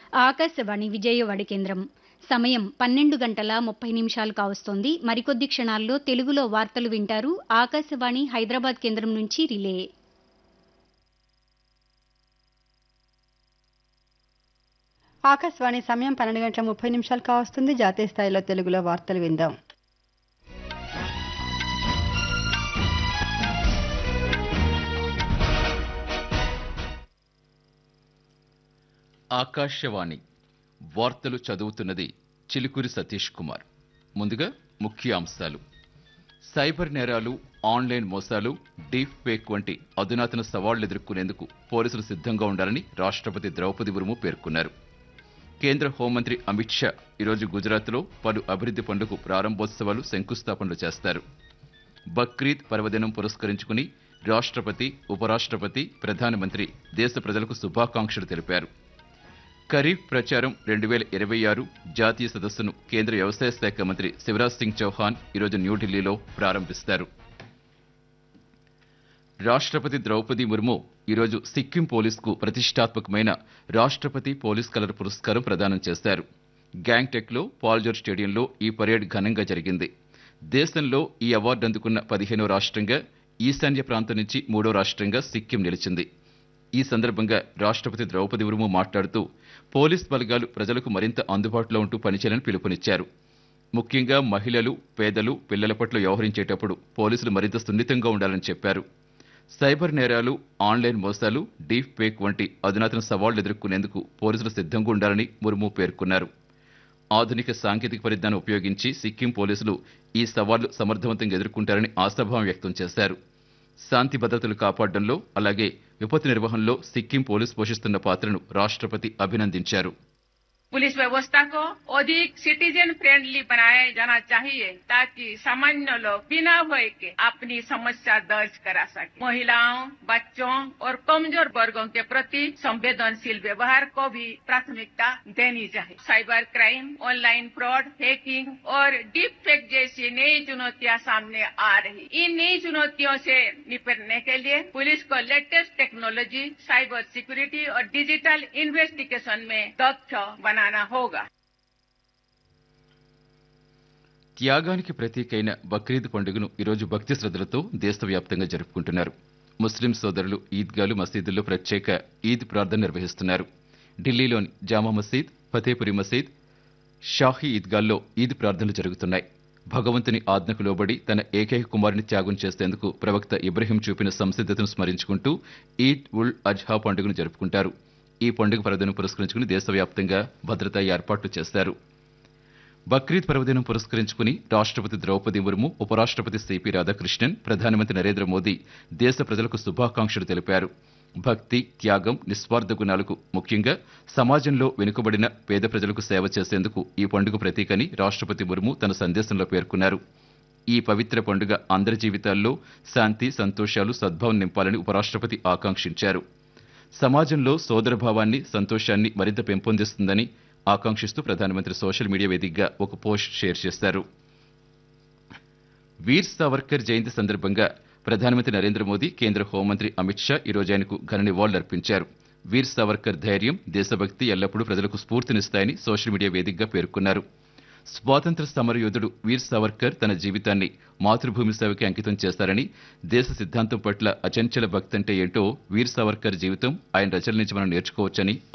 ఆకాశవాణి విజయవాడ కేంద్రం సమయం పన్నెండు గంటల ముప్పై నిమిషాలు కావస్తోంది మరికొద్ది క్షణాల్లో తెలుగులో వార్తలు వింటారు ఆకాశవాణి హైదరాబాద్ కేంద్రం నుంచి రిలే ఆకాశవాణి సమయం పన్నెండు గంటల ముప్పై నిమిషాలు కావస్తుంది జాతీయ స్థాయిలో తెలుగులో వార్తలు విందాం ఆకాశవాణి వార్తలు చదువుతున్నది చిలుకూరి సతీష్ కుమార్ ముందుగా ముఖ్య అంశాలు సైబర్ నేరాలు ఆన్లైన్ మోసాలు డీప్ ఫేక్ వంటి అధునాతన సవాళ్లు ఎదుర్కొనేందుకు పోలీసులు సిద్ధంగా ఉండాలని రాష్ట్రపతి ద్రౌపది ముర్ము పేర్కొన్నారు కేంద్ర హోంమంత్రి అమిత్ షా ఈరోజు గుజరాత్లో పలు అభివృద్ధి పనులకు ప్రారంభోత్సవాలు శంకుస్థాపనలు చేస్తారు బక్రీద్ పర్వదినం పురస్కరించుకుని రాష్ట్రపతి ఉపరాష్ట్రపతి ప్రధానమంత్రి దేశ ప్రజలకు శుభాకాంక్షలు తెలిపారు ఖరీఫ్ ప్రచారం రెండు వేల ఇరవై ఆరు జాతీయ సదస్సును కేంద్ర వ్యవసాయ శాఖ మంత్రి శివరాజ్ సింగ్ చౌహాన్ ఈరోజు న్యూఢిల్లీలో ప్రారంభిస్తారు రాష్ట్రపతి ద్రౌపది ముర్ము ఈరోజు సిక్కిం పోలీసుకు ప్రతిష్టాత్మకమైన రాష్ట్రపతి పోలీస్ కలర్ పురస్కారం ప్రదానం చేశారు గ్యాంగ్టెక్లో పాల్జోర్ స్టేడియంలో ఈ పరేడ్ ఘనంగా జరిగింది దేశంలో ఈ అవార్డు అందుకున్న పదిహేనో రాష్ట్రంగా ఈశాన్య ప్రాంతం నుంచి మూడో రాష్ట్రంగా సిక్కిం నిలిచింది ఈ సందర్భంగా రాష్ట్రపతి ద్రౌపది ముర్ము మాట్లాడుతూ పోలీస్ బలగాలు ప్రజలకు మరింత అందుబాటులో ఉంటూ పనిచేయాలని పిలుపునిచ్చారు ముఖ్యంగా మహిళలు పేదలు పిల్లల పట్ల వ్యవహరించేటప్పుడు పోలీసులు మరింత సున్నితంగా ఉండాలని చెప్పారు సైబర్ నేరాలు ఆన్లైన్ మోసాలు డీప్ ఫేక్ వంటి అధునాతన సవాళ్లు ఎదుర్కొనేందుకు పోలీసులు సిద్ధంగా ఉండాలని ముర్ము పేర్కొన్నారు ఆధునిక సాంకేతిక పరిజ్ఞానం ఉపయోగించి సిక్కిం పోలీసులు ఈ సవాళ్లు సమర్థవంతంగా ఎదుర్కొంటారని ఆశాభావం వ్యక్తం చేశారు శాంతి భద్రతలు కాపాడడంలో అలాగే విపత్తు నిర్వహణలో సిక్కిం పోలీసు పోషిస్తున్న పాత్రను రాష్ట్రపతి అభినందించారు पुलिस व्यवस्था को अधिक सिटीजन फ्रेंडली बनाया जाना चाहिए ताकि सामान्य लोग बिना भय के अपनी समस्या दर्ज करा सके महिलाओं बच्चों और कमजोर वर्गों के प्रति संवेदनशील व्यवहार को भी प्राथमिकता देनी चाहिए cyber crime online fraud hacking और डीप फेक जैसी नई चुनौतियां सामने आ रही इन नई चुनौतियों से निपटने के लिए पुलिस को लेटेस्ट टेक्नोलॉजी साइबर सिक्योरिटी और डिजिटल इन्वेस्टिगेशन में दक्ष बनाना होगा త్యాగానికి ప్రతీకైన బక్రీద్ పండుగను ఈరోజు భక్తి శ్రద్ధలతో దేశవ్యాప్తంగా జరుపుకుంటున్నారు ముస్లిం సోదరులు ఈద్గాలు మసీదుల్లో ప్రత్యేక ఈద్ ప్రార్థన నిర్వహిస్తున్నారు ఢిల్లీలోని జామా మసీద్ ఫతేపురి మసీద్ షాహీ ఈద్గాల్లో ఈద్ ప్రార్థనలు జరుగుతున్నాయి భగవంతుని ఆజ్ఞకు లోబడి తన ఏకైక కుమారుని త్యాగం చేసేందుకు ప్రవక్త ఇబ్రహీం చూపిన సంసిద్ధతను స్మరించుకుంటూ ఈద్ ఉల్ అజ్హా పండుగను జరుపుకుంటారు ఈ పండుగ పర్వదినం పురస్కరించుకుని దేశవ్యాప్తంగా భద్రతా ఏర్పాట్లు చేశారు బక్రీద్ పర్వదినం పురస్కరించుకుని రాష్ట్రపతి ద్రౌపది ముర్ము ఉపరాష్ట్రపతి సిపి రాధాకృష్ణన్ ప్రధానమంత్రి నరేంద్ర మోదీ దేశ ప్రజలకు శుభాకాంక్షలు తెలిపారు భక్తి త్యాగం నిస్వార్థ గుణాలకు ముఖ్యంగా సమాజంలో వెనుకబడిన పేద ప్రజలకు సేవ చేసేందుకు ఈ పండుగ ప్రతీకని రాష్ట్రపతి ముర్ము తన సందేశంలో పేర్కొన్నారు ఈ పవిత్ర పండుగ అందరి జీవితాల్లో శాంతి సంతోషాలు సద్భావం నింపాలని ఉపరాష్ట్రపతి ఆకాంక్షించారు సమాజంలో సోదరభావాన్ని సంతోషాన్ని మరింత పెంపొందిస్తుందని ఆకాంక్షిస్తూ ప్రధానమంత్రి సోషల్ మీడియా వేదికగా ఒక పోస్ట్ షేర్ చేశారు వీర్ సావర్కర్ జయంతి సందర్భంగా ప్రధానమంత్రి నరేంద్ర మోదీ కేంద్ర హోంమంత్రి అమిత్ షా ఈ రోజు ఆయనకు ఘన నివాళులర్పించారు వీర్ సావర్కర్ ధైర్యం దేశభక్తి ఎల్లప్పుడూ ప్రజలకు స్ఫూర్తినిస్తాయని సోషల్ మీడియా వేదికగా పేర్కొన్నారు స్వాతంత్ర సమరయోధుడు వీర్ సావర్కర్ తన జీవితాన్ని మాతృభూమి సేవకి అంకితం చేశారని దేశ సిద్ధాంతం పట్ల అచంచల భక్తి అంటే ఏంటో వీర్ సావర్కర్ జీవితం ఆయన రచనల నుంచి మనం నేర్చుకోవచ్చని